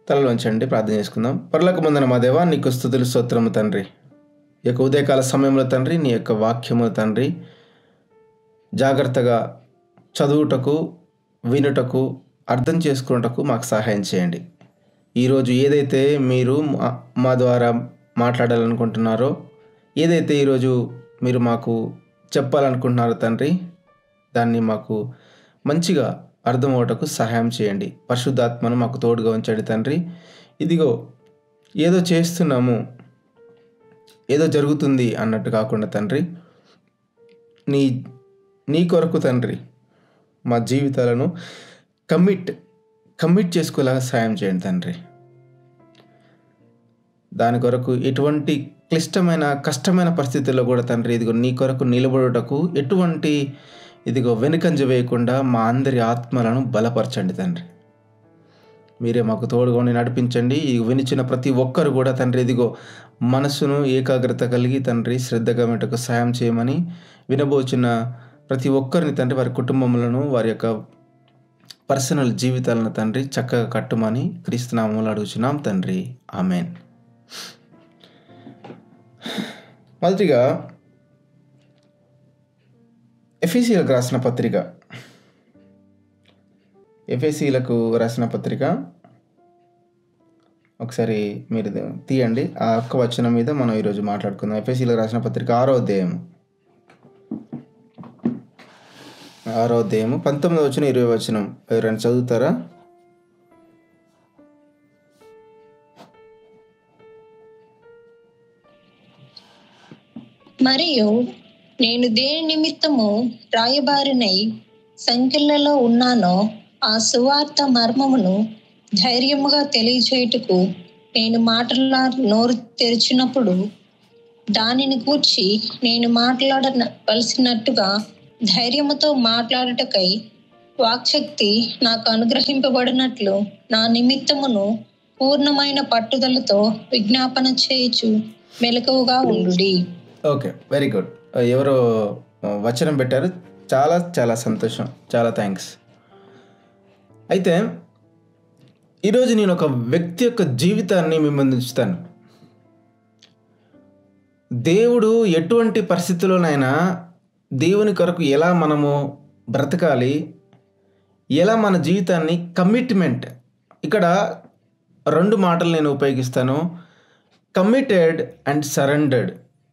తలలు ఉంచండి ప్రార్థన చేసుకుందాం పర్లకు ముందన మా దేవా నీకు స్థుతులు స్తోత్రము తండ్రి ఈ యొక్క ఉదయకాల సమయంలో తండ్రి నీ యొక్క వాక్యము తండ్రి జాగ్రత్తగా చదువుటకు వినుటకు అర్థం చేసుకున్నటకు మాకు సహాయం చేయండి ఈరోజు ఏదైతే మీరు మా మా ద్వారా మాట్లాడాలనుకుంటున్నారో ఏదైతే ఈరోజు మీరు మాకు చెప్పాలనుకుంటున్నారో తండ్రి దాన్ని మాకు మంచిగా అర్థమవటకు సహాయం చేయండి పరిశుద్ధాత్మను మాకు తోడుగా ఉంచండి తండ్రి ఇదిగో ఏదో చేస్తున్నాము ఏదో జరుగుతుంది అన్నట్టు కాకుండా తండ్రి నీ నీ కొరకు తండ్రి మా జీవితాలను కమిట్ కమిట్ చేసుకోలేగా సాయం చేయండి తండ్రి దాని కొరకు ఎటువంటి క్లిష్టమైన కష్టమైన పరిస్థితుల్లో కూడా తండ్రి ఇదిగో నీ కొరకు నిలబడుటకు ఎటువంటి ఇదిగో వెనుకంజ వేయకుండా మా అందరి ఆత్మలను బలపరచండి తండ్రి మీరే మాకు తోడుగా ఉండి నడిపించండి ఈ వినిచిన ప్రతి ఒక్కరు కూడా తండ్రి ఇదిగో మనసును ఏకాగ్రత కలిగి తండ్రి శ్రద్ధగా మెటకు సాయం చేయమని వినబోచిన ప్రతి ఒక్కరిని తండ్రి వారి కుటుంబములను వారి యొక్క పర్సనల్ జీవితాలను తండ్రి చక్కగా కట్టుమని క్రీస్తునామములు అడుగుచున్నాం తండ్రి ఆమెన్ మొదటిగా ఎఫ్ఈసీలకు రాసిన పత్రిక ఎఫ్ఎస్సీలకు రాసిన పత్రిక ఒకసారి మీరు తీయండి ఆ ఒక్క వచనం మీద మనం ఈరోజు మాట్లాడుకుందాం ఎఫ్ఎస్సీలకు రాసిన పత్రిక ఆరో అధ్యాయము ఆరో అధ్యాయము పంతొమ్మిది వచ్చిన ఇరవై వచనం ఎవరైనా చదువుతారా మరియు నేను దేని నిమిత్తము రాయబారినై సంఖ్యలలో ఉన్నానో ఆ సువార్త మర్మమును ధైర్యముగా తెలియచేయుటకు నేను మాటలా నోరు తెరిచినప్పుడు దానిని కూర్చి నేను మాట్లాడవలసినట్టుగా ధైర్యముతో మాట్లాడుటకై వాక్శక్తి నాకు అనుగ్రహింపబడినట్లు నా నిమిత్తమును పూర్ణమైన పట్టుదలతో విజ్ఞాపన చేయుచు మెలకువగా ఉండుడి ఓకే వెరీ గుడ్ ఎవరో వచనం పెట్టారు చాలా చాలా సంతోషం చాలా థ్యాంక్స్ అయితే ఈరోజు నేను ఒక వ్యక్తి యొక్క జీవితాన్ని మీ ముందు ఉంచుతాను దేవుడు ఎటువంటి పరిస్థితుల్లోనైనా దేవుని కొరకు ఎలా మనము బ్రతకాలి ఎలా మన జీవితాన్ని కమిట్మెంట్ ఇక్కడ రెండు మాటలు నేను ఉపయోగిస్తాను కమిటెడ్ అండ్ సరెండర్డ్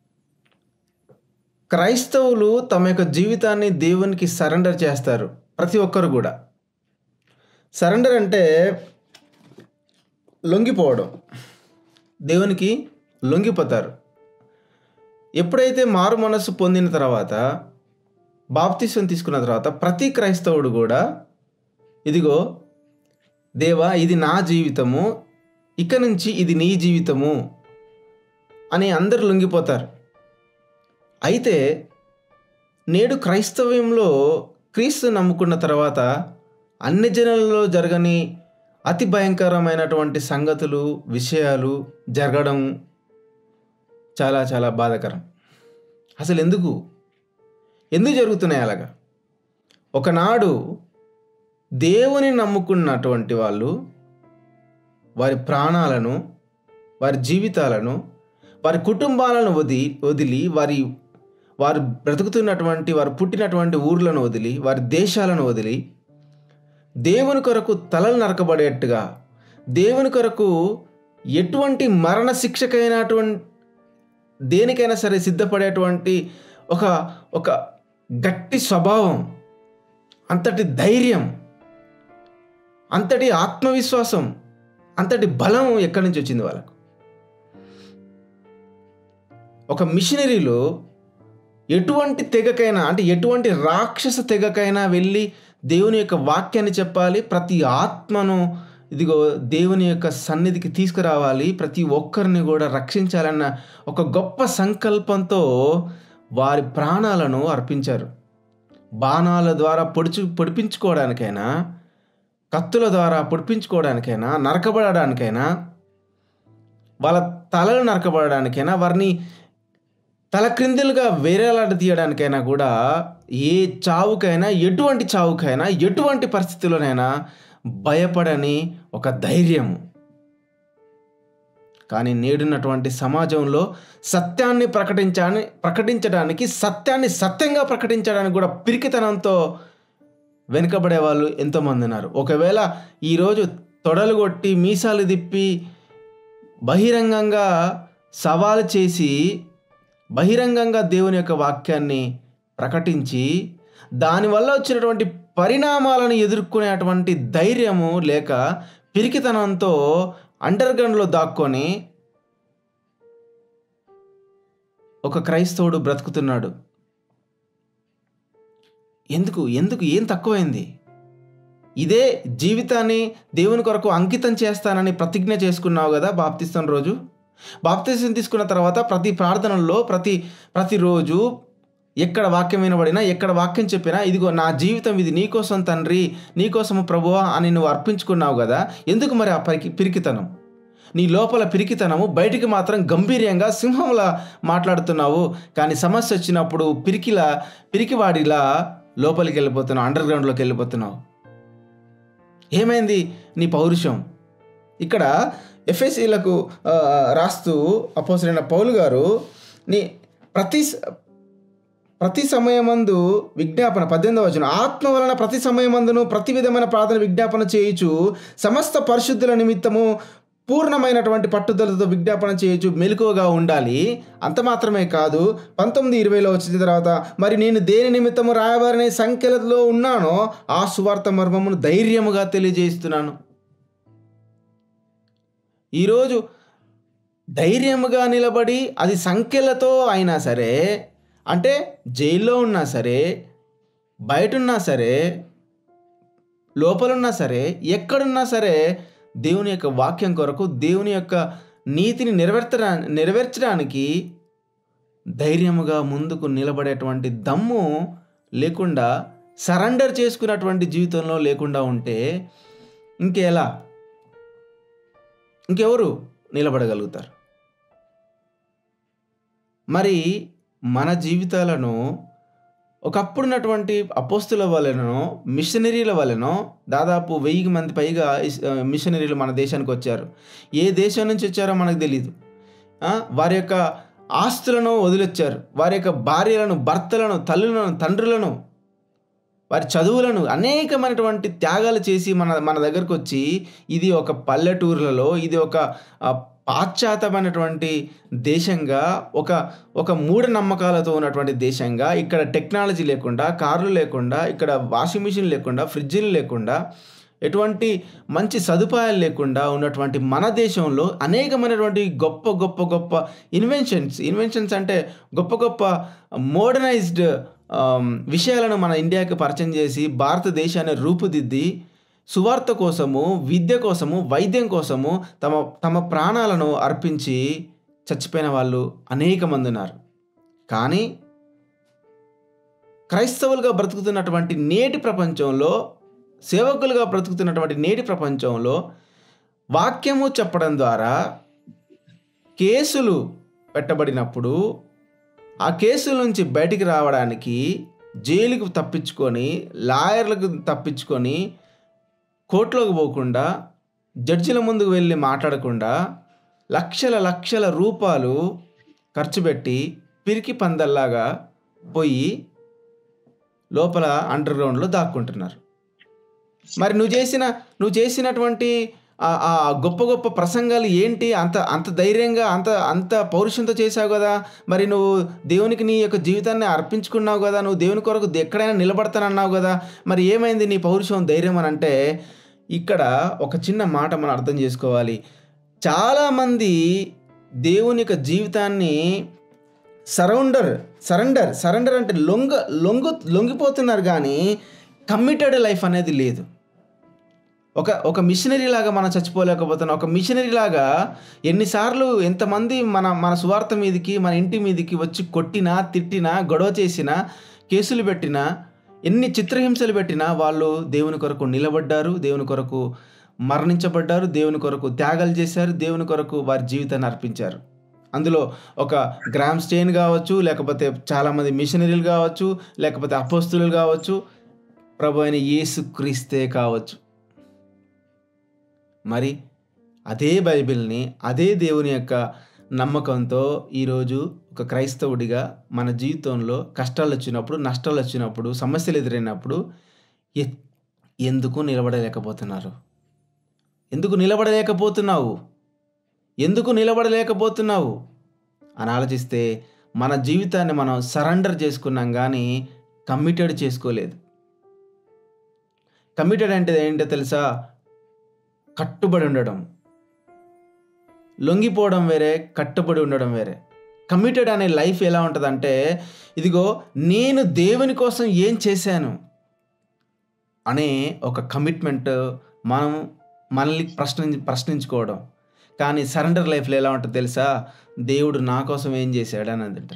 క్రైస్తవులు తమ యొక్క జీవితాన్ని దేవునికి సరెండర్ చేస్తారు ప్రతి ఒక్కరు కూడా సరెండర్ అంటే లొంగిపోవడం దేవునికి లొంగిపోతారు ఎప్పుడైతే మారు మనస్సు పొందిన తర్వాత బాప్తిస్వం తీసుకున్న తర్వాత ప్రతి క్రైస్తవుడు కూడా ఇదిగో దేవా ఇది నా జీవితము ఇక నుంచి ఇది నీ జీవితము అని అందరు లొంగిపోతారు అయితే నేడు క్రైస్తవ్యంలో క్రీస్తు నమ్ముకున్న తర్వాత అన్ని జనాలలో జరగని అతి భయంకరమైనటువంటి సంగతులు విషయాలు జరగడం చాలా చాలా బాధాకరం అసలు ఎందుకు ఎందుకు జరుగుతున్నాయి అలాగా ఒకనాడు దేవుని నమ్ముకున్నటువంటి వాళ్ళు వారి ప్రాణాలను వారి జీవితాలను వారి కుటుంబాలను వదిలి వదిలి వారి వారు బ్రతుకుతున్నటువంటి వారు పుట్టినటువంటి ఊర్లను వదిలి వారి దేశాలను వదిలి దేవుని కొరకు తలలు నరకబడేట్టుగా దేవుని కొరకు ఎటువంటి మరణ శిక్షకైనటువంటి దేనికైనా సరే సిద్ధపడేటువంటి ఒక ఒక గట్టి స్వభావం అంతటి ధైర్యం అంతటి ఆత్మవిశ్వాసం అంతటి బలం ఎక్కడి నుంచి వచ్చింది వాళ్ళకు ఒక మిషనరీలో ఎటువంటి తెగకైనా అంటే ఎటువంటి రాక్షస తెగకైనా వెళ్ళి దేవుని యొక్క వాక్యాన్ని చెప్పాలి ప్రతి ఆత్మను ఇదిగో దేవుని యొక్క సన్నిధికి తీసుకురావాలి ప్రతి ఒక్కరిని కూడా రక్షించాలన్న ఒక గొప్ప సంకల్పంతో వారి ప్రాణాలను అర్పించారు బాణాల ద్వారా పొడిచి పొడిపించుకోవడానికైనా కత్తుల ద్వారా పొడిపించుకోవడానికైనా నరకబడడానికైనా వాళ్ళ తలలు నరకబడడానికైనా వారిని తల క్రిందులుగా వేరేలాట తీయడానికైనా కూడా ఏ చావుకైనా ఎటువంటి చావుకైనా ఎటువంటి పరిస్థితుల్లోనైనా భయపడని ఒక ధైర్యం కానీ నేడున్నటువంటి సమాజంలో సత్యాన్ని ప్రకటించాని ప్రకటించడానికి సత్యాన్ని సత్యంగా ప్రకటించడానికి కూడా పిరికితనంతో వెనుకబడే వాళ్ళు ఎంతోమంది ఉన్నారు ఒకవేళ ఈరోజు తొడలు కొట్టి మీసాలు తిప్పి బహిరంగంగా సవాలు చేసి బహిరంగంగా దేవుని యొక్క వాక్యాన్ని ప్రకటించి దానివల్ల వచ్చినటువంటి పరిణామాలను ఎదుర్కొనేటువంటి ధైర్యము లేక పిరికితనంతో అండర్ గ్రౌండ్లో దాక్కొని ఒక క్రైస్తవుడు బ్రతుకుతున్నాడు ఎందుకు ఎందుకు ఏం తక్కువైంది ఇదే జీవితాన్ని దేవుని కొరకు అంకితం చేస్తానని ప్రతిజ్ఞ చేసుకున్నావు కదా బాప్తిస్తం రోజు బాప్తిస్తం తీసుకున్న తర్వాత ప్రతి ప్రార్థనల్లో ప్రతి ప్రతిరోజు ఎక్కడ వాక్యం వినబడినా ఎక్కడ వాక్యం చెప్పినా ఇదిగో నా జీవితం ఇది నీకోసం తండ్రి నీకోసము ప్రభువా అని నువ్వు అర్పించుకున్నావు కదా ఎందుకు మరి ఆ పరికి పిరికితనం నీ లోపల పిరికితనము బయటికి మాత్రం గంభీర్యంగా సింహంలా మాట్లాడుతున్నావు కానీ సమస్య వచ్చినప్పుడు పిరికిలా పిరికివాడిలా లోపలికి వెళ్ళిపోతున్నావు అండర్ గ్రౌండ్లోకి వెళ్ళిపోతున్నావు ఏమైంది నీ పౌరుషం ఇక్కడ ఎఫ్ఎస్సీలకు రాస్తూ అపోసరైన పౌలు గారు నీ ప్రతి ప్రతి సమయమందు విజ్ఞాపన పద్దెనిమిదవ వచనం ఆత్మ వలన ప్రతి సమయమందును ప్రతి విధమైన ప్రార్థన విజ్ఞాపన చేయుచు సమస్త పరిశుద్ధుల నిమిత్తము పూర్ణమైనటువంటి పట్టుదలతో విజ్ఞాపన చేయొచ్చు మెలకువగా ఉండాలి అంత మాత్రమే కాదు పంతొమ్మిది ఇరవైలో వచ్చిన తర్వాత మరి నేను దేని నిమిత్తము రాయబారనే సంఖ్యలలో ఉన్నానో ఆ సువార్త మర్మమును ధైర్యముగా తెలియజేస్తున్నాను ఈరోజు ధైర్యముగా నిలబడి అది సంఖ్యలతో అయినా సరే అంటే జైల్లో ఉన్నా సరే బయట ఉన్నా సరే లోపలున్నా సరే ఎక్కడున్నా సరే దేవుని యొక్క వాక్యం కొరకు దేవుని యొక్క నీతిని నెరవేర్చడా నెరవేర్చడానికి ధైర్యముగా ముందుకు నిలబడేటువంటి దమ్ము లేకుండా సరెండర్ చేసుకున్నటువంటి జీవితంలో లేకుండా ఉంటే ఇంకెలా ఇంకెవరు నిలబడగలుగుతారు మరి మన జీవితాలను ఒకప్పుడున్నటువంటి అపోస్తుల వలనో మిషనరీల వలనో దాదాపు వెయ్యి మంది పైగా మిషనరీలు మన దేశానికి వచ్చారు ఏ దేశం నుంచి వచ్చారో మనకు తెలియదు వారి యొక్క ఆస్తులను వదిలొచ్చారు వారి యొక్క భార్యలను భర్తలను తల్లులను తండ్రులను వారి చదువులను అనేకమైనటువంటి త్యాగాలు చేసి మన మన దగ్గరకు వచ్చి ఇది ఒక పల్లెటూర్లలో ఇది ఒక పాశ్చాత్యమైనటువంటి దేశంగా ఒక ఒక మూఢనమ్మకాలతో ఉన్నటువంటి దేశంగా ఇక్కడ టెక్నాలజీ లేకుండా కార్లు లేకుండా ఇక్కడ వాషింగ్ మిషన్ లేకుండా ఫ్రిడ్జ్లు లేకుండా ఎటువంటి మంచి సదుపాయాలు లేకుండా ఉన్నటువంటి మన దేశంలో అనేకమైనటువంటి గొప్ప గొప్ప గొప్ప ఇన్వెన్షన్స్ ఇన్వెన్షన్స్ అంటే గొప్ప గొప్ప మోడర్నైజ్డ్ విషయాలను మన ఇండియాకి పరిచయం చేసి భారతదేశాన్ని రూపుదిద్ది సువార్త కోసము విద్య కోసము వైద్యం కోసము తమ తమ ప్రాణాలను అర్పించి చచ్చిపోయిన వాళ్ళు అనేక మంది ఉన్నారు కానీ క్రైస్తవులుగా బ్రతుకుతున్నటువంటి నేటి ప్రపంచంలో సేవకులుగా బ్రతుకుతున్నటువంటి నేటి ప్రపంచంలో వాక్యము చెప్పడం ద్వారా కేసులు పెట్టబడినప్పుడు ఆ కేసుల నుంచి బయటికి రావడానికి జైలుకు తప్పించుకొని లాయర్లకు తప్పించుకొని కోర్టులోకి పోకుండా జడ్జిల ముందుకు వెళ్ళి మాట్లాడకుండా లక్షల లక్షల రూపాయలు ఖర్చు పెట్టి పిరికి పందల్లాగా పోయి లోపల అండర్ గ్రౌండ్లో దాక్కుంటున్నారు మరి నువ్వు చేసిన నువ్వు చేసినటువంటి ఆ గొప్ప గొప్ప ప్రసంగాలు ఏంటి అంత అంత ధైర్యంగా అంత అంత పౌరుషంతో చేసావు కదా మరి నువ్వు దేవునికి నీ యొక్క జీవితాన్ని అర్పించుకున్నావు కదా నువ్వు దేవుని కొరకు ఎక్కడైనా నిలబడతానన్నావు కదా మరి ఏమైంది నీ పౌరుషం ధైర్యం అని అంటే ఇక్కడ ఒక చిన్న మాట మనం అర్థం చేసుకోవాలి చాలామంది దేవుని యొక్క జీవితాన్ని సరౌండర్ సరెండర్ సరెండర్ అంటే లొంగ లొంగు లొంగిపోతున్నారు కానీ కమిటెడ్ లైఫ్ అనేది లేదు ఒక ఒక మిషనరీ లాగా మనం చచ్చిపోలేకపోతున్నాం ఒక మిషనరీ లాగా ఎన్నిసార్లు ఎంతమంది మన మన సువార్త మీదకి మన ఇంటి మీదకి వచ్చి కొట్టినా తిట్టినా గొడవ చేసినా కేసులు పెట్టినా ఎన్ని చిత్రహింసలు పెట్టినా వాళ్ళు దేవుని కొరకు నిలబడ్డారు దేవుని కొరకు మరణించబడ్డారు దేవుని కొరకు త్యాగాలు చేశారు దేవుని కొరకు వారి జీవితాన్ని అర్పించారు అందులో ఒక గ్రామ్ స్టెయిన్ కావచ్చు లేకపోతే చాలామంది మిషనరీలు కావచ్చు లేకపోతే అపోస్తులు కావచ్చు ప్రభు అయిన యేసు క్రీస్తే కావచ్చు మరి అదే బైబిల్ని అదే దేవుని యొక్క నమ్మకంతో ఈరోజు ఒక క్రైస్తవుడిగా మన జీవితంలో కష్టాలు వచ్చినప్పుడు నష్టాలు వచ్చినప్పుడు సమస్యలు ఎదురైనప్పుడు ఎ- ఎందుకు నిలబడలేకపోతున్నారు ఎందుకు నిలబడలేకపోతున్నావు ఎందుకు నిలబడలేకపోతున్నావు అని ఆలోచిస్తే మన జీవితాన్ని మనం సరెండర్ చేసుకున్నాం కానీ కమిటెడ్ చేసుకోలేదు కమిటెడ్ అంటే ఏంటో తెలుసా కట్టుబడి ఉండడం లొంగిపోవడం వేరే కట్టుబడి ఉండడం వేరే కమిటెడ్ అనే లైఫ్ ఎలా ఉంటుందంటే ఇదిగో నేను దేవుని కోసం ఏం చేశాను అనే ఒక కమిట్మెంట్ మనం మనల్ని ప్రశ్ని ప్రశ్నించుకోవడం కానీ సరెండర్ లైఫ్లో ఎలా ఉంటుంది తెలుసా దేవుడు నా కోసం ఏం చేశాడు అని అంటుంది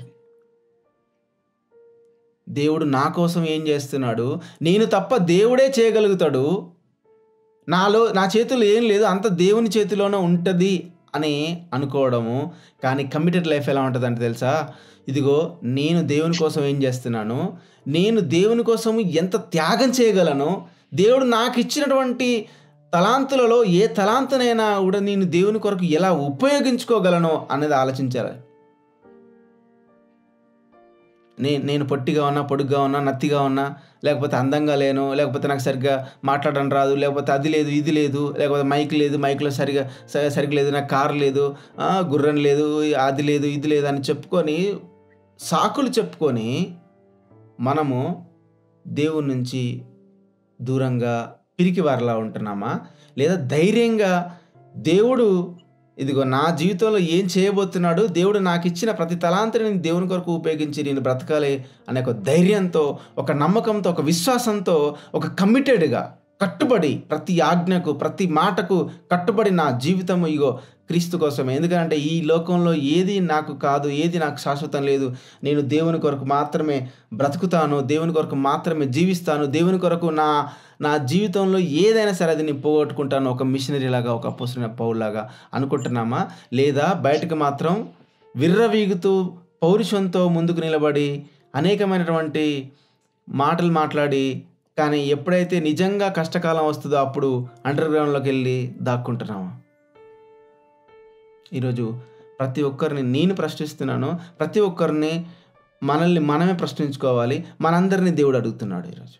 దేవుడు నా కోసం ఏం చేస్తున్నాడు నేను తప్ప దేవుడే చేయగలుగుతాడు నాలో నా చేతిలో ఏం లేదు అంత దేవుని చేతిలోనే ఉంటుంది అని అనుకోవడము కానీ కమిటెడ్ లైఫ్ ఎలా ఉంటుందంటే తెలుసా ఇదిగో నేను దేవుని కోసం ఏం చేస్తున్నాను నేను దేవుని కోసం ఎంత త్యాగం చేయగలను దేవుడు నాకు ఇచ్చినటువంటి తలాంతులలో ఏ తలాంతునైనా కూడా నేను దేవుని కొరకు ఎలా ఉపయోగించుకోగలను అనేది ఆలోచించాలి నే నేను పొట్టిగా ఉన్నా పొడుగ్గా ఉన్నా నత్తిగా ఉన్నా లేకపోతే అందంగా లేను లేకపోతే నాకు సరిగ్గా మాట్లాడడం రాదు లేకపోతే అది లేదు ఇది లేదు లేకపోతే మైక్ లేదు మైక్లో సరిగా స- సరిగ్గా లేదు నాకు కారు లేదు ఆ, గుర్రం లేదు అది లేదు ఇది లేదు అని చెప్పుకొని సాకులు చెప్పుకొని మనము దేవుని నుంచి దూరంగా పిరికి వారిలా ఉంటున్నామా లేదా ధైర్యంగా దేవుడు ఇదిగో నా జీవితంలో ఏం చేయబోతున్నాడు దేవుడు నాకు ఇచ్చిన ప్రతి తలాంతిని నేను దేవుని కొరకు ఉపయోగించి నేను బ్రతకాలి అనే ఒక ధైర్యంతో ఒక నమ్మకంతో ఒక విశ్వాసంతో ఒక కమిటెడ్గా కట్టుబడి ప్రతి ఆజ్ఞకు ప్రతి మాటకు కట్టుబడి నా జీవితం ఇగో క్రీస్తు కోసమే ఎందుకంటే ఈ లోకంలో ఏది నాకు కాదు ఏది నాకు శాశ్వతం లేదు నేను దేవుని కొరకు మాత్రమే బ్రతుకుతాను దేవుని కొరకు మాత్రమే జీవిస్తాను దేవుని కొరకు నా నా జీవితంలో ఏదైనా సరే అది నేను పోగొట్టుకుంటాను ఒక మిషనరీ లాగా ఒక అపోసిన పౌరులాగా అనుకుంటున్నామా లేదా బయటకు మాత్రం విర్రవీగుతూ పౌరుషంతో ముందుకు నిలబడి అనేకమైనటువంటి మాటలు మాట్లాడి కానీ ఎప్పుడైతే నిజంగా కష్టకాలం వస్తుందో అప్పుడు అండర్ గ్రౌండ్లోకి వెళ్ళి దాక్కుంటున్నామా ఈరోజు ప్రతి ఒక్కరిని నేను ప్రశ్నిస్తున్నాను ప్రతి ఒక్కరిని మనల్ని మనమే ప్రశ్నించుకోవాలి మనందరినీ దేవుడు అడుగుతున్నాడు ఈరోజు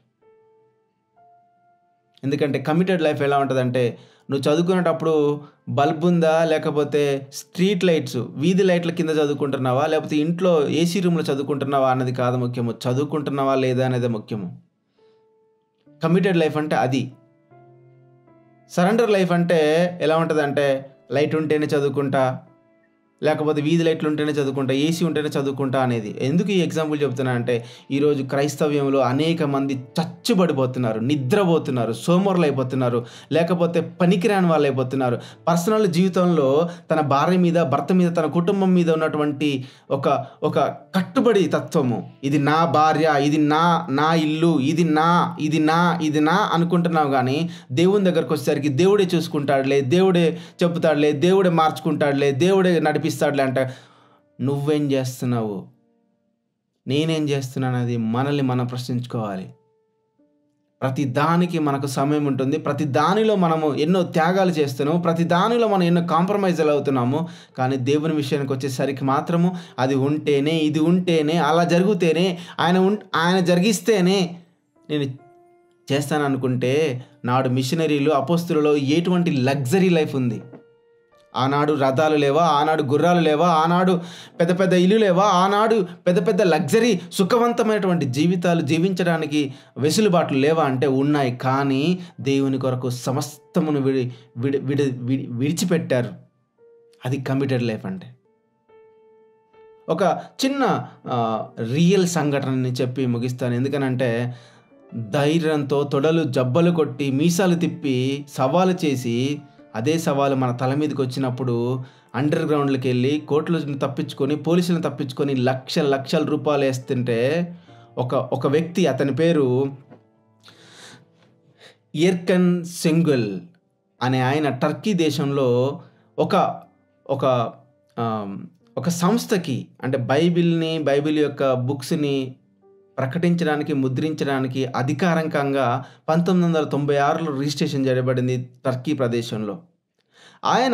ఎందుకంటే కమిటెడ్ లైఫ్ ఎలా ఉంటుందంటే నువ్వు చదువుకునేటప్పుడు బల్బ్ ఉందా లేకపోతే స్ట్రీట్ లైట్స్ వీధి లైట్ల కింద చదువుకుంటున్నావా లేకపోతే ఇంట్లో ఏసీ రూమ్లో చదువుకుంటున్నావా అన్నది కాదు ముఖ్యము చదువుకుంటున్నావా లేదా అనేది ముఖ్యము కమిటెడ్ లైఫ్ అంటే అది సరెండర్ లైఫ్ అంటే ఎలా ఉంటుందంటే లైట్ ఉంటేనే చదువుకుంటా లేకపోతే వీధి లైట్లు ఉంటేనే చదువుకుంటా ఏసీ ఉంటేనే చదువుకుంటా అనేది ఎందుకు ఈ ఎగ్జాంపుల్ చెప్తున్నా అంటే ఈరోజు క్రైస్తవ్యంలో అనేక మంది చచ్చుబడిపోతున్నారు నిద్రపోతున్నారు సోమరులు అయిపోతున్నారు లేకపోతే పనికిరాని వాళ్ళు అయిపోతున్నారు పర్సనల్ జీవితంలో తన భార్య మీద భర్త మీద తన కుటుంబం మీద ఉన్నటువంటి ఒక ఒక కట్టుబడి తత్వము ఇది నా భార్య ఇది నా నా ఇల్లు ఇది నా ఇది నా ఇది నా అనుకుంటున్నావు కానీ దేవుని దగ్గరకు వచ్చేసరికి దేవుడే చూసుకుంటాడులే దేవుడే చెప్తాడులే దేవుడే మార్చుకుంటాడులే దేవుడే నడిపిస్తాడులే అంటే నువ్వేం చేస్తున్నావు నేనేం చేస్తున్నాను అది మనల్ని మనం ప్రశ్నించుకోవాలి ప్రతి దానికి మనకు సమయం ఉంటుంది ప్రతి దానిలో మనము ఎన్నో త్యాగాలు చేస్తున్నాము ప్రతి దానిలో మనం ఎన్నో కాంప్రమైజ్లు అవుతున్నాము కానీ దేవుని విషయానికి వచ్చేసరికి మాత్రము అది ఉంటేనే ఇది ఉంటేనే అలా జరిగితేనే ఆయన ఉం ఆయన జరిగిస్తేనే నేను చేస్తాను అనుకుంటే నాడు మిషనరీలు అపోస్తులలో ఎటువంటి లగ్జరీ లైఫ్ ఉంది ఆనాడు రథాలు లేవా ఆనాడు గుర్రాలు లేవా ఆనాడు పెద్ద పెద్ద ఇల్లు లేవా ఆనాడు పెద్ద పెద్ద లగ్జరీ సుఖవంతమైనటువంటి జీవితాలు జీవించడానికి వెసులుబాట్లు లేవా అంటే ఉన్నాయి కానీ దేవుని కొరకు సమస్తమును విడి విడి విడి విడి- విడిచిపెట్టారు అది కమిటెడ్ లైఫ్ అంటే ఒక చిన్న రియల్ సంఘటనని చెప్పి ముగిస్తాను ఎందుకనంటే ధైర్యంతో తొడలు జబ్బలు కొట్టి మీసాలు తిప్పి సవాలు చేసి అదే సవాలు మన తల మీదకి వచ్చినప్పుడు అండర్ గ్రౌండ్కి వెళ్ళి కోర్టులను తప్పించుకొని పోలీసులను తప్పించుకొని లక్ష లక్షల రూపాయలు వేస్తుంటే ఒక ఒక వ్యక్తి అతని పేరు ఇర్కన్ సెంగుల్ అనే ఆయన టర్కీ దేశంలో ఒక ఒక ఆమ్, ఒక సంస్థకి అంటే బైబిల్ని బైబిల్ యొక్క బుక్స్ని ప్రకటించడానికి ముద్రించడానికి అధికారికంగా పంతొమ్మిది వందల తొంభై ఆరులో రిజిస్ట్రేషన్ చేయబడింది టర్కీ ప్రదేశంలో ఆయన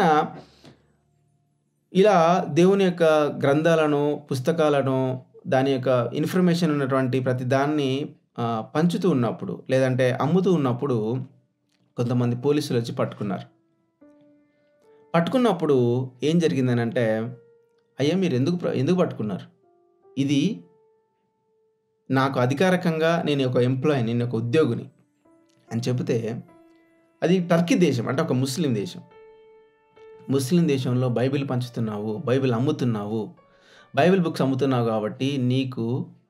ఇలా దేవుని యొక్క గ్రంథాలను పుస్తకాలను దాని యొక్క ఇన్ఫర్మేషన్ ఉన్నటువంటి ప్రతి దాన్ని ఆ, పంచుతూ ఉన్నప్పుడు లేదంటే అమ్ముతూ ఉన్నప్పుడు కొంతమంది పోలీసులు వచ్చి పట్టుకున్నారు పట్టుకున్నప్పుడు ఏం జరిగిందని అంటే అయ్యా మీరు ఎందుకు ప్ర- ఎందుకు పట్టుకున్నారు ఇది నాకు అధికారికంగా నేను ఒక ఎంప్లాయీ నేను ఒక ఉద్యోగిని అని చెబితే అది టర్కీ దేశం అంటే ఒక ముస్లిం దేశం ముస్లిం దేశంలో బైబిల్ పంచుతున్నావు బైబిల్ అమ్ముతున్నావు బైబిల్ బుక్స్ అమ్ముతున్నావు కాబట్టి నీకు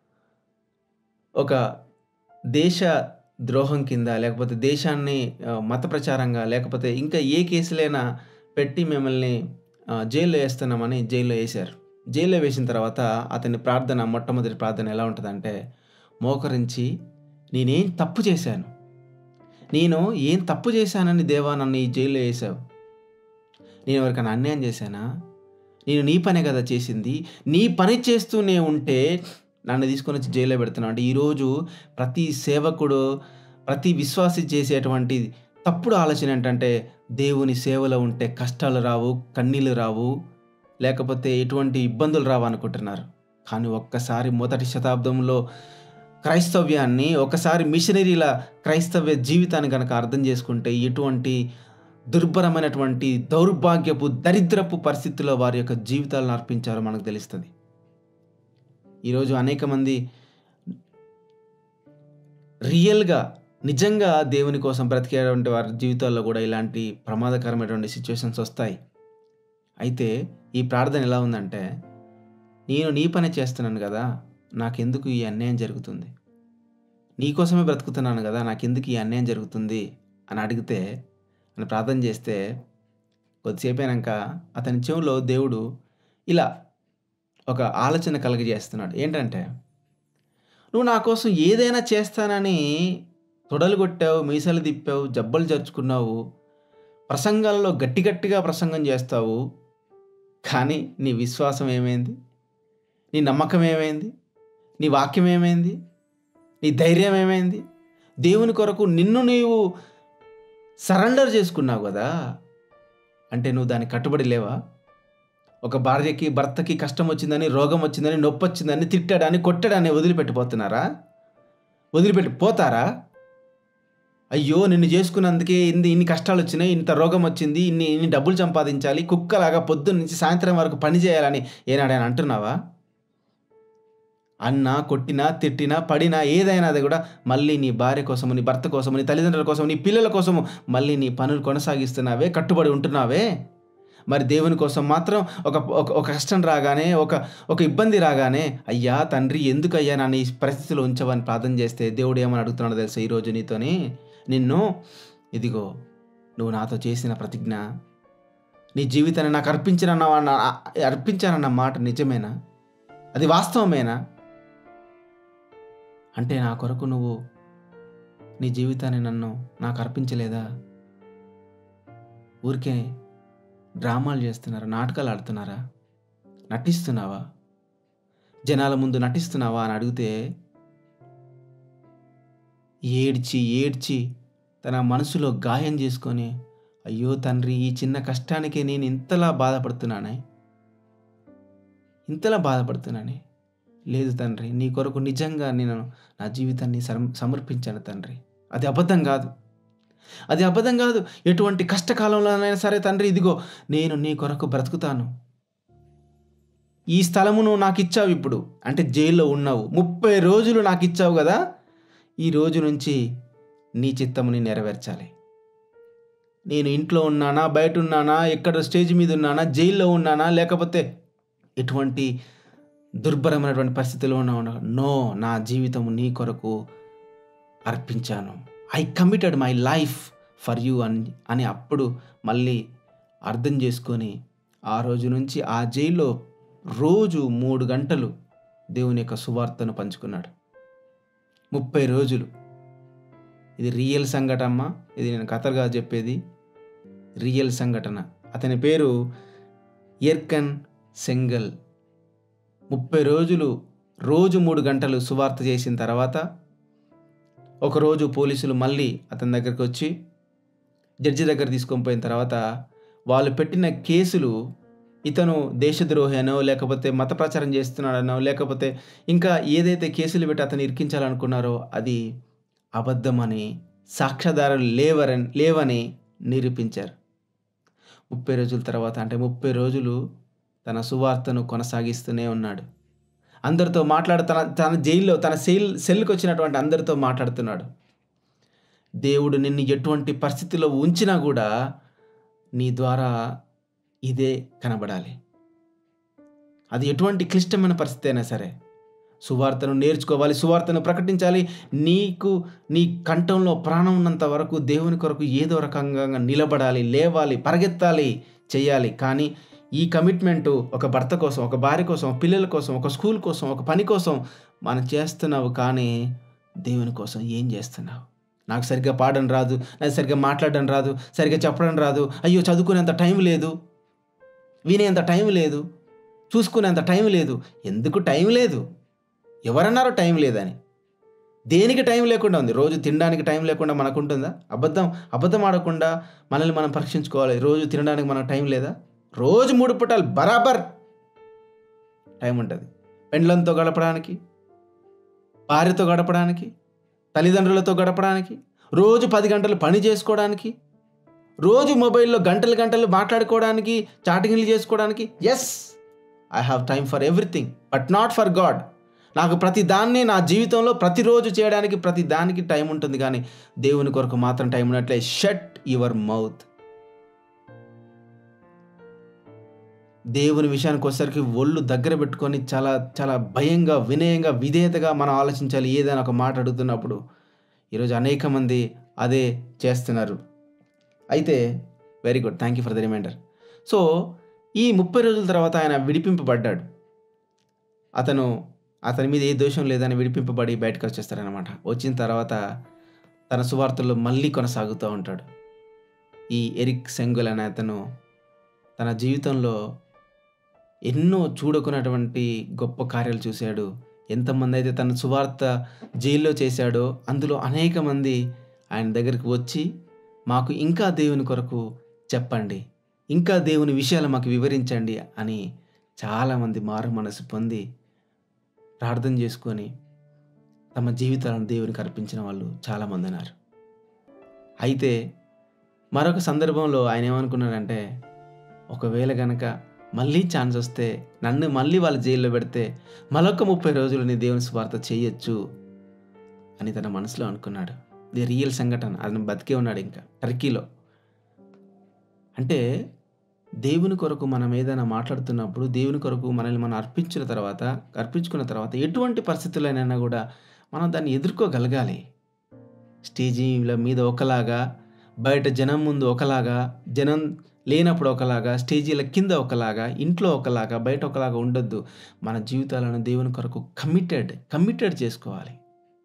ఒక దేశ ద్రోహం కింద లేకపోతే దేశాన్ని ఆ, మత ప్రచారంగా లేకపోతే ఇంకా ఏ కేసులైనా పెట్టి మిమ్మల్ని ఆ, జైల్లో వేస్తున్నామని జైల్లో వేశారు జైల్లో వేసిన తర్వాత అతని ప్రార్థన మొట్టమొదటి ప్రార్థన ఎలా ఉంటుందంటే మోకరించి నేనేం తప్పు చేశాను నేను ఏం తప్పు చేశానని దేవా నన్ను ఈ జైల్లో వేశావు నేను ఎవరికైనా అన్యాయం చేశానా నేను నీ పనే కదా చేసింది నీ పని చేస్తూనే ఉంటే నన్ను తీసుకొని వచ్చి జైల్లో పెడుతున్నావు అంటే ఈరోజు ప్రతి సేవకుడు ప్రతి విశ్వాసి చేసేటువంటి తప్పుడు ఆలోచన ఏంటంటే దేవుని సేవలో ఉంటే కష్టాలు రావు కన్నీళ్ళు రావు లేకపోతే ఎటువంటి ఇబ్బందులు రావు అనుకుంటున్నారు కానీ ఒక్కసారి మొదటి శతాబ్దంలో క్రైస్తవ్యాన్ని ఒకసారి మిషనరీల క్రైస్తవ్య జీవితాన్ని కనుక అర్థం చేసుకుంటే ఎటువంటి దుర్భరమైనటువంటి దౌర్భాగ్యపు దరిద్రపు పరిస్థితుల్లో వారి యొక్క జీవితాలను అర్పించారో మనకు తెలుస్తుంది ఈరోజు అనేక మంది రియల్గా నిజంగా దేవుని కోసం బ్రతికేటువంటి వారి జీవితాల్లో కూడా ఇలాంటి ప్రమాదకరమైనటువంటి సిచ్యువేషన్స్ వస్తాయి అయితే ఈ ప్రార్థన ఎలా ఉందంటే నేను నీ పని చేస్తున్నాను కదా నాకెందుకు ఈ అన్యాయం జరుగుతుంది నీ కోసమే బ్రతుకుతున్నాను కదా నాకెందుకు ఈ అన్యాయం జరుగుతుంది అని అడిగితే అని ప్రార్థన చేస్తే కొద్దిసేపు అయినాక అతని చెవులో దేవుడు ఇలా ఒక ఆలోచన కలగజేస్తున్నాడు ఏంటంటే నువ్వు నా కోసం ఏదైనా చేస్తానని తొడలు కొట్టావు మీసాలు తిప్పావు జబ్బలు జరుచుకున్నావు ప్రసంగాల్లో గట్టి గట్టిగా ప్రసంగం చేస్తావు కానీ నీ విశ్వాసం ఏమైంది నీ నమ్మకం ఏమైంది నీ వాక్యం ఏమైంది నీ ధైర్యం ఏమైంది దేవుని కొరకు నిన్ను నీవు సరెండర్ చేసుకున్నావు కదా అంటే నువ్వు దానికి కట్టుబడి లేవా ఒక భార్యకి భర్తకి కష్టం వచ్చిందని రోగం వచ్చిందని నొప్పి వచ్చిందని తిట్టాడని కొట్టాడని వదిలిపెట్టిపోతున్నారా వదిలిపెట్టి పోతారా అయ్యో నిన్ను చేసుకున్నందుకే ఇన్ని ఇన్ని కష్టాలు వచ్చినాయి ఇంత రోగం వచ్చింది ఇన్ని ఇన్ని డబ్బులు సంపాదించాలి కుక్కలాగా పొద్దున్న నుంచి సాయంత్రం వరకు పని చేయాలని ఏనాడైనా అంటున్నావా అన్నా కొట్టినా తిట్టినా పడినా ఏదైనా అది కూడా మళ్ళీ నీ భార్య కోసము నీ భర్త కోసము నీ తల్లిదండ్రుల కోసము నీ పిల్లల కోసము మళ్ళీ నీ పనులు కొనసాగిస్తున్నావే కట్టుబడి ఉంటున్నావే మరి దేవుని కోసం మాత్రం ఒక ఒక ఒక కష్టం రాగానే ఒక ఒక ఇబ్బంది రాగానే అయ్యా తండ్రి ఎందుకు అయ్యా నన్ను ఈ పరిస్థితిలో ఉంచవని ప్రార్థన చేస్తే దేవుడు ఏమని అడుగుతున్నాడో తెలుసా ఈరోజు నీతోని నిన్ను ఇదిగో నువ్వు నాతో చేసిన ప్రతిజ్ఞ నీ జీవితాన్ని నాకు అర్పించిన అర్పించానన్న మాట నిజమేనా అది వాస్తవమేనా అంటే నా కొరకు నువ్వు నీ జీవితాన్ని నన్ను నాకు అర్పించలేదా ఊరికే డ్రామాలు చేస్తున్నారా నాటకాలు ఆడుతున్నారా నటిస్తున్నావా జనాల ముందు నటిస్తున్నావా అని అడిగితే ఏడ్చి ఏడ్చి తన మనసులో గాయం చేసుకొని అయ్యో తండ్రి ఈ చిన్న కష్టానికి నేను ఇంతలా బాధపడుతున్నానే ఇంతలా బాధపడుతున్నానే లేదు తండ్రి నీ కొరకు నిజంగా నేను నా జీవితాన్ని సమ- సమర్పించాను తండ్రి అది అబద్ధం కాదు అది అబద్ధం కాదు ఎటువంటి కష్టకాలంలోనైనా సరే తండ్రి ఇదిగో నేను నీ కొరకు బ్రతుకుతాను ఈ స్థలమును నాకు ఇచ్చావు ఇప్పుడు అంటే జైల్లో ఉన్నావు ముప్పై రోజులు నాకు ఇచ్చావు కదా ఈ రోజు నుంచి నీ చిత్తముని నెరవేర్చాలి నేను ఇంట్లో ఉన్నానా బయట ఉన్నానా ఎక్కడ స్టేజ్ మీద ఉన్నానా జైల్లో ఉన్నానా లేకపోతే ఎటువంటి దుర్భరమైనటువంటి పరిస్థితిలో ఉన్నా నో నా జీవితం నీ కొరకు అర్పించాను I committed my life for you అని అని అప్పుడు మళ్ళీ అర్థం చేసుకొని ఆ రోజు నుంచి ఆ జైల్లో రోజు మూడు గంటలు దేవుని యొక్క సువార్తను పంచుకున్నాడు ముప్పై రోజులు ఇది రియల్ సంఘటన అమ్మా ఇది నేను కథగా చెప్పేది రియల్ సంఘటన అతని పేరు ఎర్కన్ సెంగల్ ముప్పై రోజులు రోజు మూడు గంటలు సువార్త చేసిన తర్వాత ఒకరోజు పోలీసులు మళ్ళీ అతని దగ్గరికి వచ్చి జడ్జి దగ్గర తీసుకొని పోయిన తర్వాత వాళ్ళు పెట్టిన కేసులు ఇతను దేశద్రోహి అనో లేకపోతే మత ప్రచారం చేస్తున్నాడనో లేకపోతే ఇంకా ఏదైతే కేసులు పెట్టి అతను ఇరికించాలనుకున్నారో అది అబద్ధమని సాక్ష్యాధారాలు లేవరని లేవని నిరూపించారు ముప్పై రోజుల తర్వాత అంటే ముప్పై రోజులు తన సువార్తను కొనసాగిస్తూనే ఉన్నాడు అందరితో మాట్లాడు తన తన జైల్లో తన సెల్ సెల్కి వచ్చినటువంటి అందరితో మాట్లాడుతున్నాడు దేవుడు నిన్ను ఎటువంటి పరిస్థితిలో ఉంచినా కూడా నీ ద్వారా ఇదే కనబడాలి అది ఎటువంటి క్లిష్టమైన పరిస్థితి అయినా సరే సువార్తను నేర్చుకోవాలి సువార్తను ప్రకటించాలి నీకు నీ కంఠంలో ప్రాణం ఉన్నంత వరకు దేవుని కొరకు ఏదో రకంగా నిలబడాలి లేవాలి పరిగెత్తాలి చేయాలి కానీ ఈ కమిట్మెంట్ ఒక భర్త కోసం ఒక భార్య కోసం ఒక పిల్లల కోసం ఒక స్కూల్ కోసం ఒక పని కోసం మనం చేస్తున్నావు కానీ దేవుని కోసం ఏం చేస్తున్నావు నాకు సరిగ్గా పాడడం రాదు నాకు సరిగ్గా మాట్లాడడం రాదు సరిగ్గా చెప్పడం రాదు అయ్యో చదువుకునేంత టైం లేదు వినేంత టైం లేదు చూసుకునేంత టైం లేదు ఎందుకు టైం లేదు ఎవరన్నారో టైం లేదని దేనికి టైం లేకుండా ఉంది రోజు తినడానికి టైం లేకుండా మనకు ఉంటుందా అబద్ధం అబద్ధం ఆడకుండా మనల్ని మనం పరీక్షించుకోవాలి రోజు తినడానికి మనకు టైం లేదా రోజు మూడు పుట్టాలు బరాబర్ టైం ఉంటుంది పెండ్లంతో గడపడానికి భార్యతో గడపడానికి తల్లిదండ్రులతో గడపడానికి రోజు పది గంటలు పని చేసుకోవడానికి రోజు మొబైల్లో గంటలు గంటలు మాట్లాడుకోవడానికి చాటింగ్లు చేసుకోవడానికి yes I have time for everything but not for God నాకు ప్రతి దాన్ని నా జీవితంలో ప్రతిరోజు చేయడానికి ప్రతి దానికి టైం ఉంటుంది కానీ దేవుని కొరకు మాత్రం టైం ఉన్నట్లే షట్ యువర్ మౌత్ దేవుని విషయానికి వచ్చేసరికి ఒళ్ళు దగ్గర పెట్టుకొని చాలా చాలా భయంగా వినయంగా విధేయతగా మనం ఆలోచించాలి ఏదైనా ఒక మాట అడుగుతున్నప్పుడు ఈరోజు అనేక మంది అదే చేస్తున్నారు అయితే very good thank you for the reminder so ఈ ముప్పై రోజుల తర్వాత ఆయన విడిపింపబడ్డాడు అతను అతని మీద ఏ దోషం లేదని విడిపింపబడి బయటకు వచ్చేస్తారనమాట వచ్చిన తర్వాత తన సువార్తల్లో మళ్ళీ కొనసాగుతూ ఉంటాడు ఈ ఎరిక్ సెంగుల్ అనే అతను తన జీవితంలో ఎన్నో చూడకున్నటువంటి గొప్ప కార్యాలు చూశాడు ఎంతమంది అయితే తన సువార్త జైల్లో చేశాడో అందులో అనేక మంది ఆయన దగ్గరికి వచ్చి మాకు ఇంకా దేవుని కొరకు చెప్పండి ఇంకా దేవుని విషయాలు మాకు వివరించండి అని చాలామంది మారు మనసు పొంది ప్రార్థన చేసుకొని తమ జీవితాలను దేవునికి అర్పించిన వాళ్ళు చాలామంది ఉన్నారు అయితే మరొక సందర్భంలో ఆయన ఏమనుకున్నాడంటే ఒకవేళ గనక మళ్ళీ ఛాన్స్ వస్తే నన్ను మళ్ళీ వాళ్ళ జైల్లో పెడితే మరొక ముప్పై రోజులు నీ దేవుని స్వార్థ చేయొచ్చు అని తన మనసులో అనుకున్నాడు ఇది రియల్ సంఘటన అతను బతికే ఉన్నాడు ఇంకా టర్కీలో అంటే దేవుని కొరకు మనం ఏదైనా మాట్లాడుతున్నప్పుడు దేవుని కొరకు మనల్ని మనం అర్పించిన తర్వాత అర్పించుకున్న తర్వాత ఎటువంటి పరిస్థితులైనా కూడా మనం దాన్ని ఎదుర్కోగలగాలి స్టేజీల మీద ఒకలాగా బయట జనం ముందు ఒకలాగా జనం లేనప్పుడు ఒకలాగా స్టేజీల కింద ఒకలాగా ఇంట్లో ఒకలాగా బయట ఒకలాగా ఉండొద్దు మన జీవితాలను దేవుని కొరకు కమిటెడ్ కమిటెడ్ చేసుకోవాలి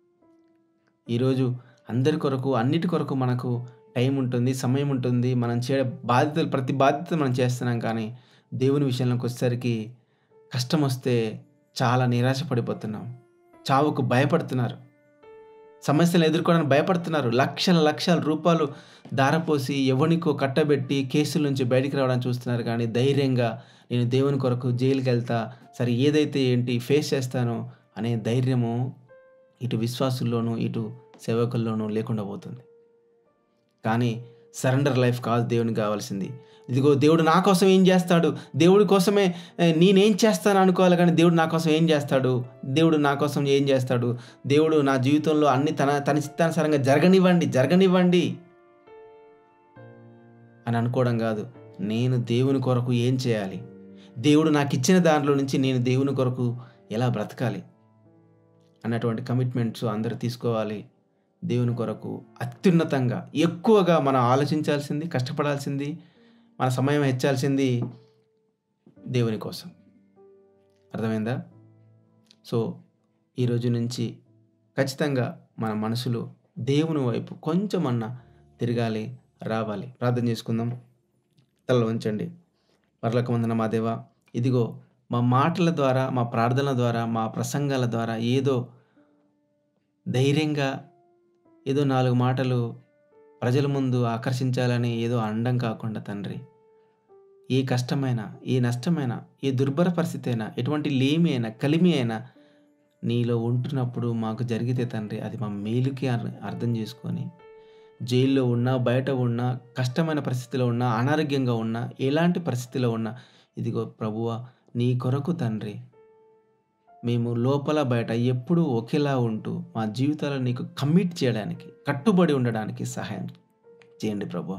ఈరోజు అందరి కొరకు అన్నిటి కొరకు మనకు టైం ఉంటుంది సమయం ఉంటుంది మనం చే బాధ్యతలు ప్రతి బాధ్యత మనం చేస్తున్నాం కానీ దేవుని విషయంలోకి వచ్చేసరికి కష్టం వస్తే చాలా నిరాశపడిపోతున్నాం చావుకు భయపడుతున్నారు సమస్యలు ఎదుర్కోవడానికి భయపడుతున్నారు లక్షల లక్షల రూపాయలు దారపోసి ఎవరికో కట్టబెట్టి కేసుల నుంచి బయటికి రావడానికి చూస్తున్నారు కానీ ధైర్యంగా నేను దేవుని కొరకు జైలుకి వెళ్తా సరే ఏదైతే ఏంటి ఫేస్ చేస్తానో అనే ధైర్యము ఇటు విశ్వాసుల్లోనూ ఇటు సేవకుల్లోనూ లేకుండా పోతుంది కానీ సరెండర్ లైఫ్ కాదు దేవునికి కావాల్సింది ఇదిగో దేవుడు నా కోసం ఏం చేస్తాడు దేవుడి కోసమే ఏ, నేనేం చేస్తాను అనుకోవాలి కానీ దేవుడు నా కోసం ఏం చేస్తాడు దేవుడు నా కోసం ఏం చేస్తాడు దేవుడు నా జీవితంలో అన్ని తన తన చిత్తానుసారంగా జరగనివ్వండి జరగనివ్వండి అని అనుకోవడం కాదు నేను దేవుని కొరకు ఏం చేయాలి దేవుడు నాకు ఇచ్చిన దాంట్లో నుంచి నేను దేవుని కొరకు ఎలా బ్రతకాలి అన్నటువంటి కమిట్మెంట్స్ అందరూ తీసుకోవాలి దేవుని కొరకు అత్యున్నతంగా ఎక్కువగా మనం ఆలోచించాల్సింది కష్టపడాల్సింది మన సమయం హెచ్చాల్సింది దేవుని కోసం అర్థమైందా సో ఈరోజు నుంచి ఖచ్చితంగా మన మనసులో దేవుని వైపు కొంచెమన్నా తిరగాలి రావాలి ప్రార్థన చేసుకుందాం తల ఉంచండి పర్లకు వందన మా దేవా ఇదిగో మా మాటల ద్వారా మా ప్రార్థనల ద్వారా మా ప్రసంగాల ద్వారా ఏదో ధైర్యంగా ఏదో నాలుగు మాటలు ప్రజల ముందు ఆకర్షించాలని ఏదో అండం కాకుండా తండ్రి ఏ కష్టమైనా ఏ నష్టమైనా ఏ దుర్భర పరిస్థితి అయినా ఎటువంటి లేమి అయినా కలిమి అయినా నీలో ఉంటున్నప్పుడు మాకు జరిగితే తండ్రి అది మా మేలుకి అర్- అర్థం చేసుకొని జైల్లో ఉన్నా బయట ఉన్నా కష్టమైన పరిస్థితిలో ఉన్నా అనారోగ్యంగా ఉన్నా ఎలాంటి పరిస్థితిలో ఉన్నా ఇదిగో ప్రభువా నీ కొరకు తండ్రి మేము లోపల బయట ఎప్పుడూ ఒకేలా ఉంటూ మా జీవితాలను నీకు కమిట్ చేయడానికి కట్టుబడి ఉండడానికి సహాయం చేయండి ప్రభు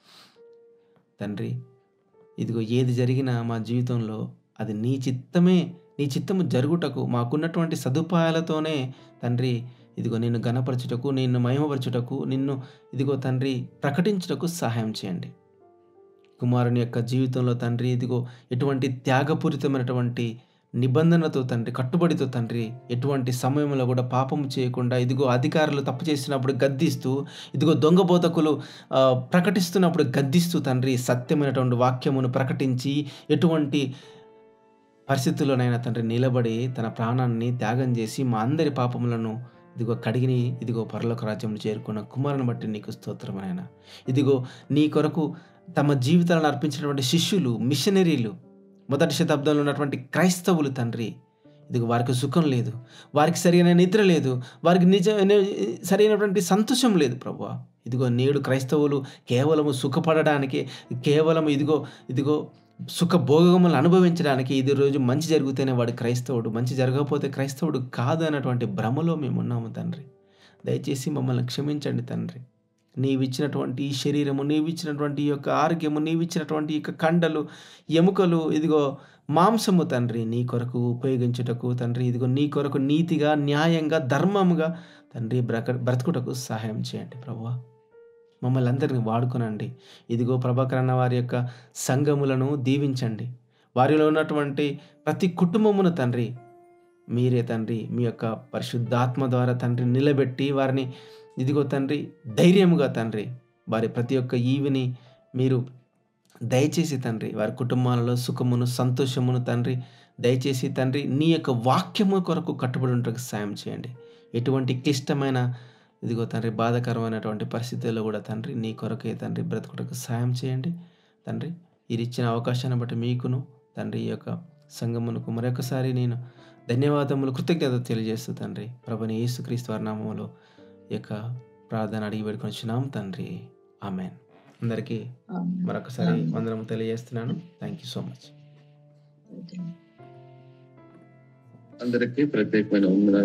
తండ్రి ఇదిగో ఏది జరిగినా మా జీవితంలో అది నీ చిత్తమే నీ చిత్తము జరుగుటకు మాకున్నటువంటి సదుపాయాలతోనే తండ్రి ఇదిగో నిన్ను గణపరచుటకు నిన్ను మహిమపరచుటకు నిన్ను ఇదిగో తండ్రి ప్రకటించుటకు సహాయం చేయండి కుమారుని యొక్క జీవితంలో తండ్రి ఇదిగో ఎటువంటి త్యాగపూరితమైనటువంటి నిబంధనతో తండ్రి కట్టుబడితో తండ్రి ఎటువంటి సమయంలో కూడా పాపము చేయకుండా ఇదిగో అధికారులు తప్పు చేసినప్పుడు గద్దిస్తూ ఇదిగో దొంగ బోధకులు ఆ, ప్రకటిస్తున్నప్పుడు గద్దిస్తూ తండ్రి సత్యమైనటువంటి వాక్యమును ప్రకటించి ఎటువంటి పరిస్థితుల్లోనైనా తండ్రి నిలబడి తన ప్రాణాన్ని త్యాగం చేసి మా అందరి పాపములను ఇదిగో కడిగిని ఇదిగో పరలోక రాజ్యంలో చేరుకున్న కుమారుని బట్టి నీకు స్తోత్రమైన ఇదిగో నీ కొరకు తమ జీవితాలను అర్పించినటువంటి శిష్యులు మిషనరీలు మొదటి శతాబ్దంలో ఉన్నటువంటి క్రైస్తవులు తండ్రి ఇదిగో వారికి సుఖం లేదు వారికి సరైన నిద్ర లేదు వారికి నిజ సరైనటువంటి సంతోషం లేదు ప్రభు ఇదిగో నేడు క్రైస్తవులు కేవలము సుఖపడడానికి కేవలం ఇదిగో ఇదిగో సుఖ భోగములు అనుభవించడానికి ఇది రోజు మంచి జరిగితేనే వాడు క్రైస్తవుడు మంచి జరగకపోతే క్రైస్తవుడు కాదు అన్నటువంటి భ్రమలో మేము ఉన్నాము తండ్రి దయచేసి మమ్మల్ని క్షమించండి తండ్రి నీవిచ్చినటువంటి ఈ శరీరము నీవిచ్చినటువంటి ఈ యొక్క ఆరోగ్యము నీవిచ్చినటువంటి ఈ యొక్క కండలు ఎముకలు ఇదిగో మాంసము తండ్రి నీ కొరకు ఉపయోగించుటకు తండ్రి ఇదిగో నీ కొరకు నీతిగా న్యాయంగా ధర్మముగా తండ్రి బ్రక బ్రతుకుటకు సహాయం చేయండి ప్రభువా మమ్మల్ని అందరినీ వాడుకునండి ఇదిగో ప్రభాకర్ అన్న వారి యొక్క సంఘములను దీవించండి వారిలో ఉన్నటువంటి ప్రతి కుటుంబమును తండ్రి మీరే తండ్రి మీ యొక్క పరిశుద్ధాత్మ ద్వారా తండ్రి నిలబెట్టి వారిని ఇదిగో తండ్రి ధైర్యముగా తండ్రి వారి ప్రతి ఒక్క ఈవిని మీరు దయచేసి తండ్రి వారి కుటుంబాలలో సుఖమును సంతోషమును తండ్రి దయచేసి తండ్రి నీ యొక్క వాక్యము కొరకు కట్టుబడి ఉండటకు సాయం చేయండి ఎటువంటి క్లిష్టమైన ఇదిగో తండ్రి బాధాకరమైనటువంటి పరిస్థితుల్లో కూడా తండ్రి నీ కొరకే తండ్రి బ్రతుకుటకు సాయం చేయండి తండ్రి ఇది ఇచ్చిన అవకాశాన్ని బట్టి మీకును తండ్రి ఈ యొక్క సంగమునకు మరొకసారి నేను ధన్యవాదములు కృతజ్ఞత తెలియజేస్తూ తండ్రి ప్రభుని యేసుక్రీస్తు వారి నామములో ఈ యొక్క ప్రార్థన అడిగి పెట్టుకొని తండ్రి ఆమెన్ అందరికీ మరొకసారి వందనము తెలియజేస్తున్నాను థ్యాంక్ యూ సో మచ్ అందరికీ ప్రత్యేకమైన వందనాలు